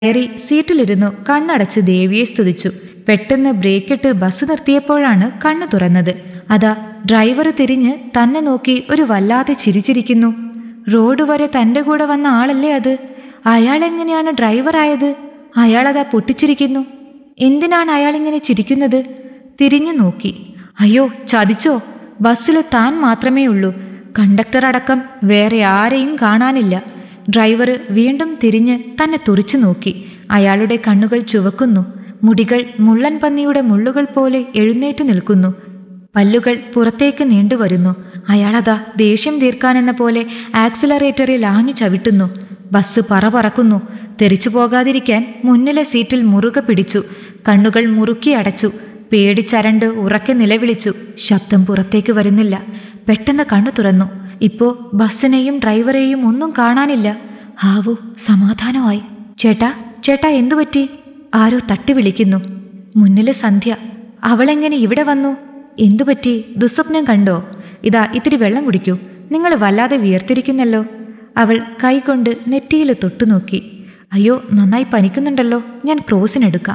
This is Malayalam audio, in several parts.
കയറി സീറ്റിലിരുന്നു കണ്ണടച്ച് ദേവിയെ സ്തുതിച്ചു പെട്ടെന്ന് ബ്രേക്കിട്ട് ബസ് നിർത്തിയപ്പോഴാണ് കണ്ണു തുറന്നത് അതാ ഡ്രൈവർ തിരിഞ്ഞ് തന്നെ നോക്കി ഒരു വല്ലാതെ ചിരിച്ചിരിക്കുന്നു റോഡ് വരെ തന്റെ കൂടെ വന്ന ആളല്ലേ അത് അയാൾ എങ്ങനെയാണ് ഡ്രൈവറായത് അയാളതാ പൊട്ടിച്ചിരിക്കുന്നു എന്തിനാണ് അയാൾ ഇങ്ങനെ ചിരിക്കുന്നത് തിരിഞ്ഞു നോക്കി അയ്യോ ചതിച്ചോ ബസ്സിൽ താൻ മാത്രമേ ഉള്ളൂ കണ്ടക്ടർ അടക്കം വേറെ ആരെയും കാണാനില്ല ഡ്രൈവർ വീണ്ടും തിരിഞ്ഞ് തന്നെ തുറിച്ചു നോക്കി അയാളുടെ കണ്ണുകൾ ചുവക്കുന്നു മുടികൾ മുള്ളൻ പന്നിയുടെ മുള്ളുകൾ പോലെ എഴുന്നേറ്റു നിൽക്കുന്നു പല്ലുകൾ പുറത്തേക്ക് നീണ്ടുവരുന്നു അയാളതാ ദേഷ്യം തീർക്കാനെന്ന പോലെ ആക്സിലറേറ്ററിൽ ആഞ്ഞു ചവിട്ടുന്നു ബസ് പറ പറക്കുന്നു തെറിച്ചു പോകാതിരിക്കാൻ മുന്നിലെ സീറ്റിൽ മുറുകെ പിടിച്ചു കണ്ണുകൾ മുറുക്കി അടച്ചു പേടിച്ചരണ്ട് ഉറക്കെ നിലവിളിച്ചു ശബ്ദം പുറത്തേക്ക് വരുന്നില്ല പെട്ടെന്ന് കണ്ണു തുറന്നു ഇപ്പോ ബസ്സിനെയും ഡ്രൈവറെയും ഒന്നും കാണാനില്ല ഹാവു സമാധാനമായി ചേട്ടാ ചേട്ടാ എന്തു പറ്റി ആരോ തട്ടി വിളിക്കുന്നു മുന്നില് സന്ധ്യ അവളെങ്ങനെ ഇവിടെ വന്നു എന്തു പറ്റി ദുസ്വപ്നം കണ്ടോ ഇതാ ഇത്തിരി വെള്ളം കുടിക്കൂ നിങ്ങൾ വല്ലാതെ വിയർത്തിരിക്കുന്നല്ലോ അവൾ കൈകൊണ്ട് നെറ്റിയിൽ തൊട്ടുനോക്കി അയ്യോ നന്നായി പനിക്കുന്നുണ്ടല്ലോ ഞാൻ ക്രോസിനെടുക്കാം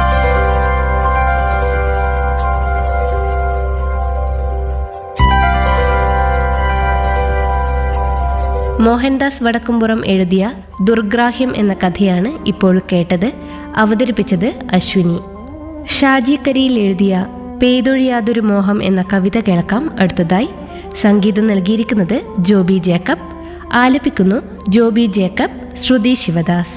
മോഹൻദാസ് വടക്കുംപുറം എഴുതിയ ദുർഗ്രാഹ്യം എന്ന കഥയാണ് ഇപ്പോൾ കേട്ടത് അവതരിപ്പിച്ചത് അശ്വിനി ഷാജി കരിയിൽ എഴുതിയ പെയ്തൊഴിയാതൊരു മോഹം എന്ന കവിത കേൾക്കാം അടുത്തതായി സംഗീതം നൽകിയിരിക്കുന്നത് ജോബി ജേക്കബ് ആലപിക്കുന്നു ജോബി ജേക്കബ് ശ്രുതി ശിവദാസ്